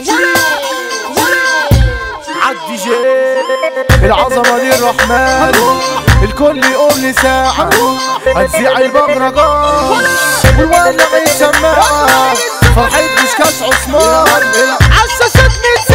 عدي جي العظمة دي الرحمن الكل يقوم لي ساعة هتذيع المهرجان والولع السماعة فرحة مشكاش عثمان عالشاشات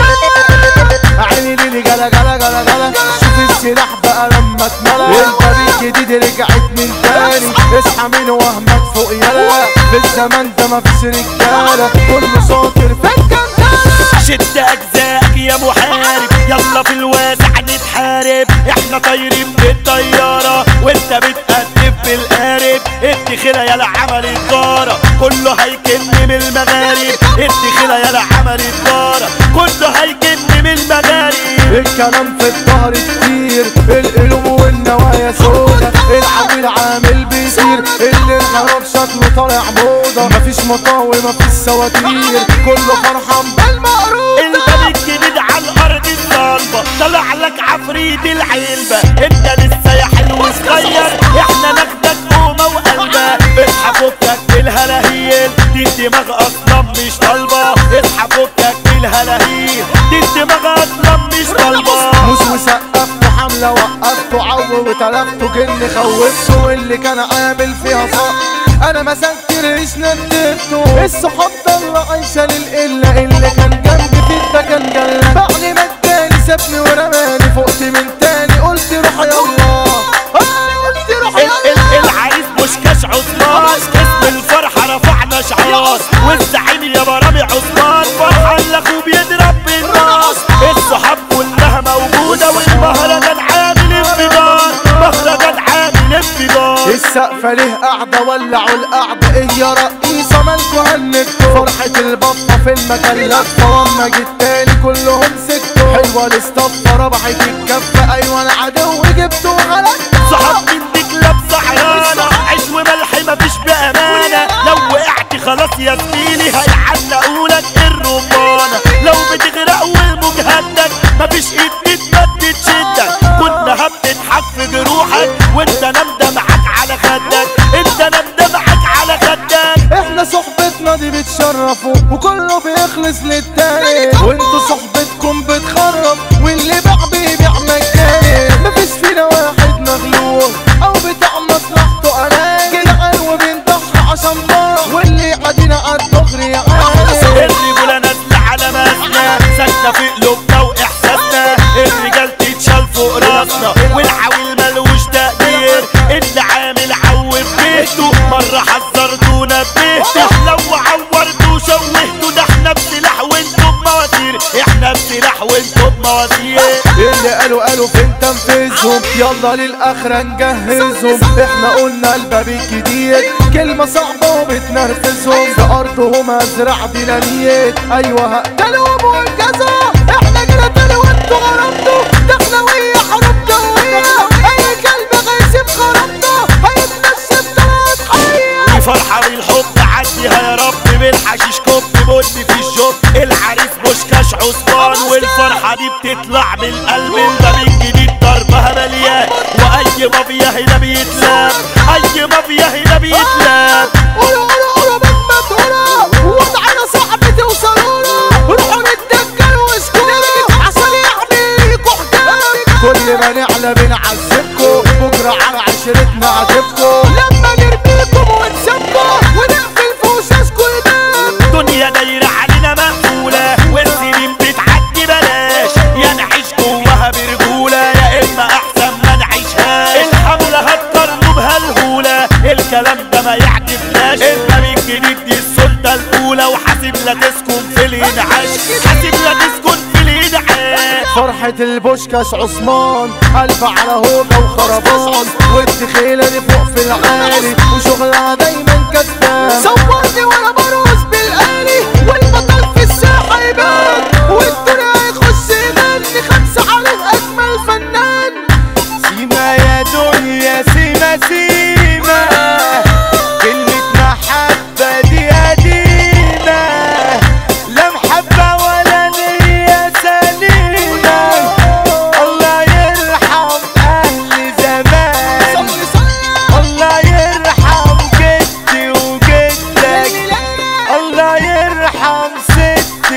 متساعة عيني ليلي جلا جلا جلا جلا شوف السلاح بقى لما اتملى الطريق جديد رجعت من تاني اصحى من وهمك فوق يلا في الزمن ده مفيش رجالة كله شاطر في الجمالة شد اجزائك يا محارب يلا في الواسع نتحارب احنا طايرين بالطيارة وانت بتقدم بالقارب الدخلة يلا عمل الدارة كله هيكن من المغارب الدخلة يلا عمل الدارة كله هيكن من المغارب الكلام في الظهر كتير القلوب والنوايا سودا العميل عامل بيطير اللي الخراب شكله طالع موضة مفيش مطاوي مفيش سواتير كله فرحان بالمقروضة الباب الجديد على الارض الصلبة طلع لك عفريت العلبة انت لسه يا حلو صغير احنا ناخدك قومة وقلبة اصحى فكك بالهلاهيل دي الدماغ اصلا مش طالبة اصحى فكك بالهلاهيل دي الدماغ اصلا مش طالبة موس وسقفته حملة وقفته عو وتلفته جن خوفته واللي كان عامل فيها صح انا ما سكرش ندبته الصحاب ضل عايشة للقلة اللي كان جنبي في ده كان جلة بعد ما اداني سابني ورماني فقت من تاني قلت روح يا الله آه، قلت روح ال- يا ال- الله العريس مشكاش عثمان اسم الفرحة رفعنا شعار والزعيم يا برامي عثمان فرحان لاخوه بيضرب بالناس الصحاب كلها موجودة والمهرجان عامل انفجار مهرجان عامل انفجار السقفة ليه قاعدة ولعوا القعدة ايه يا رئيسة مالكوا هنكتوا فرحة البطة في المكان لفة واما جيت تاني كلهم سكتوا حلوة الاستفة ربحت الكفة ايوه انا عدو جبته وغلبته صحاب من ديك لابسة عيانة عيش وملح مفيش بأمانة لو وقعت خلاص يا زميلي هيعلقولك الرمانة لو بتغرق والموج هدك مفيش ايد بتمد تشدك كنا بتضحك في جروحك وانت نام معاك على خدك انت نام معاك على خدك احنا صحبتنا دي بتشرفوا وكله بيخلص للتاني وانتوا صحبتكم بتخرب واللي باع بيبيع مجاني مفيش فينا واحد مغلوب او بتاع مصلحته انا جدعان وبنضحي عشان بعض واللي عادينا على الدغري عادي الرجولة نازلة على ماسنا ساكنة في قلوبنا وإحساسنا الرجال تتشال فوق راسنا والعويل ملوش تقدير اللي عامل عو في بيته مرة حذرته نبهته لو عورته وشوهته ده احنا بسلاح وانتم بمواسير احنا بسلاح وانتم بمواسير اللي قالوا قالوا فين تنفيذهم يلا للاخرة نجهزهم احنا قلنا الباب الجديد كلمة صعبة وبتنرفزهم في ارضهم ازرع دينانيات ايوه هقتلهم والجزا احنا جينا تاني وانتوا غربتوا دخلوية حروب جوية اي كلب غيسيب خربنا هيتمشى بثلاث حية دي فرحة بالحب عديها يا رب بالحشيش كوب بني في الجوب العريس بوشكاش عثمان والفرحة دي بتطلع من القلب الباب الجديد ضربها مليان وأي مافيا هنا بيتلاب أي مافيا هنا بيتلاب قولوا قولوا قولوا مهما تقولوا وضعنا صعب توصلوا له روحوا نتدجل واسكتوا عشان يحميكوا حكاية كل ما نعلى بنعذبكوا بكرة على عشرتنا عاتبكوا لما نرميكم ونسيبكوا ونقفل في وشاشكوا الباب دنيا دايرة علينا مقفولة والسنين بتعدي بلاش يا نعيش جواها برجولة يا إما أحسن ما نعيشهاش الحملة هتقارنوا بهالهولة الكلام ده ما يعجبناش الباب الجديد دي السلطة الأولى وحاسب لا تسكن في الإنعاش حاسب لا تسكن في الإنعاش فرحة البوشكاش عثمان ألف على هوجة وخربان والدخيلة دي فوق في العالي وشغلها دايما كسبان صورني وانا برقص بالآلي والبطل في الساحة يبان والدنيا هيخش يغني خمسة عليه أجمل فنان سيما يا دنيا سيما سيما كلمة محبة دي قديمة لا محبة ولا نية سليمة الله يرحم أهل زمان الله يرحم جدي وجدك الله يرحم ست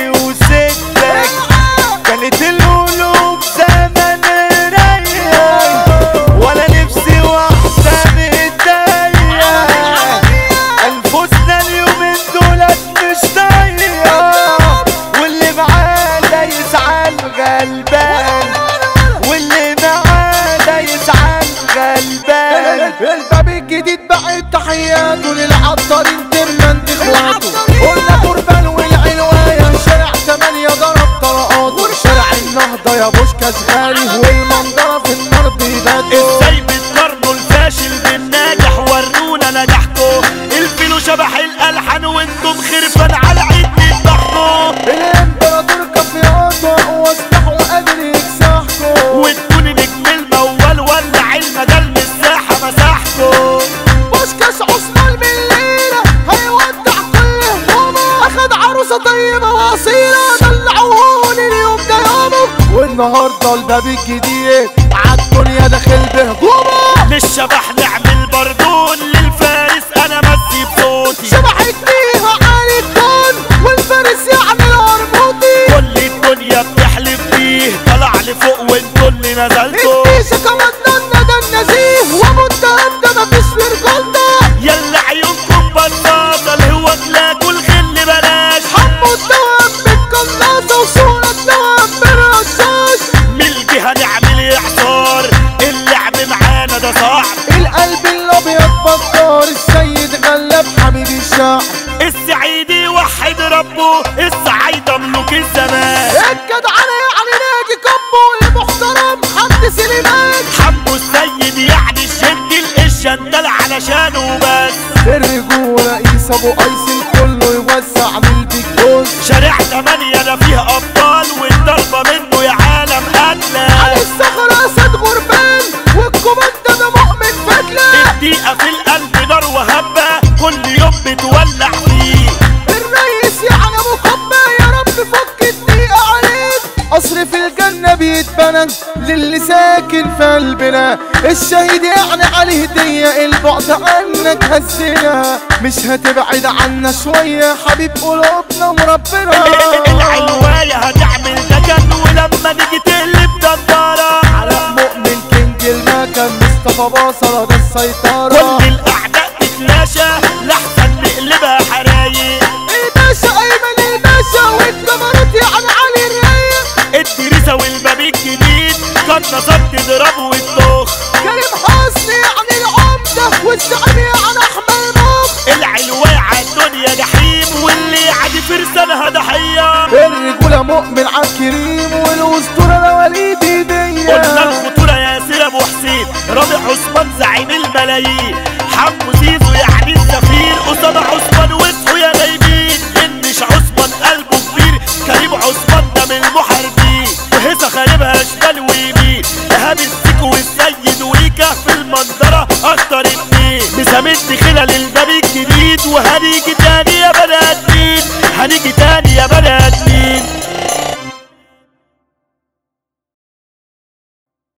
يا بوشكاش غالي والمنظرة في النار بيباتوا ازاي بتقارنوا الفاشل بالناجح ورونا نجاحكم الفيلو شبح الالحان وانتم خرفان على عيد بتضحكوا الامبراطور كافياته واصبح وقادر يكسحكم وتكون نجم الموال ولع المجال مساحة مساحته بوشكاش عثمان من الليلة هيودع كل همومه اخد عروسة طيبة واصيلة دلعوهولي اليوم ده يومه والنهاردة الباب الجديد عالدنيا داخل بهجومه مش شبح نعمل بردون للفارس انا مسي بصوتي شبحك فيها عالي الكون والفارس يعني الهرموطي كل الدنيا بتحلف بيه طلع لفوق وانتوا اللي نزلتوا الكيشة كمان دنا ده النزيه ومتهم ده مفيش في رجولته يلا عيونكم بطاطا الهوا تلاقوا الغل بلاش حمو الدوام بالقناصة وصورة الدوام بالرشاش من الجهة نعمل اعصار اللعب معانا ده صعب القلب الابيض بطار السيد غلب حبيب الشعب السعيد يوحد ربه السعيدة ملوك الزمان الجدعنة يعني ناجي كبو المحترم حد سليمان حبه السيد يعني الشد الشندل علشانه بس الرجولة قيس ابو قيس الكل يوسع من البيج بوس شارع تمانية ده فيه ابطال والضربة منه يا عالم على قتلة الصخرة اسد غربان والكوماندا ده مؤمن فتلة الدقيقة في القلب نار وهبة كل يوم بتولع فيه الريس يعني ابو قبة يا رب فك الضيقة عليك قصر في الجنة بيتبنى للي ساكن في قلبنا الشهيد يعني عليه هدية البعد عنك هزنا مش هتبعد عنا شوية حبيب قلوبنا مربنا العلواية هتعمل دكن ولما نيجي تقلب دندرة على مؤمن كينج المكان مصطفى بصرة ده السيطرة كل الأعداء تتلاشى لحسن نقلبها حرايق الباشا ايمن الباشا والجمرات يعني علي الرايق الدريسة والباب الجديد كان نصب تضربه وتطخ كريم حسني يعني العمدة والزعيم يعني احمد مخ العلواية عالدنيا جحيم واللي يعدي فرسانها ضحية الرجولة مؤمن عالكريم والاسطورة ده وليد قلنا هدية الخطورة ياسر ابو حسين رابع عثمان زعيم الملايين حمو زيزو يعني السفير اسامة عثمان واسمه يا غايبين انش عثمان قلبه كبير كريم عثمان ده من المحاربين وهيصة خاربها شمال ويمين ايهاب السيكو والسيد ويكا في المنظرة اكتر اتنين بسامد خلال الباب الجديد وهنيجي تاني يا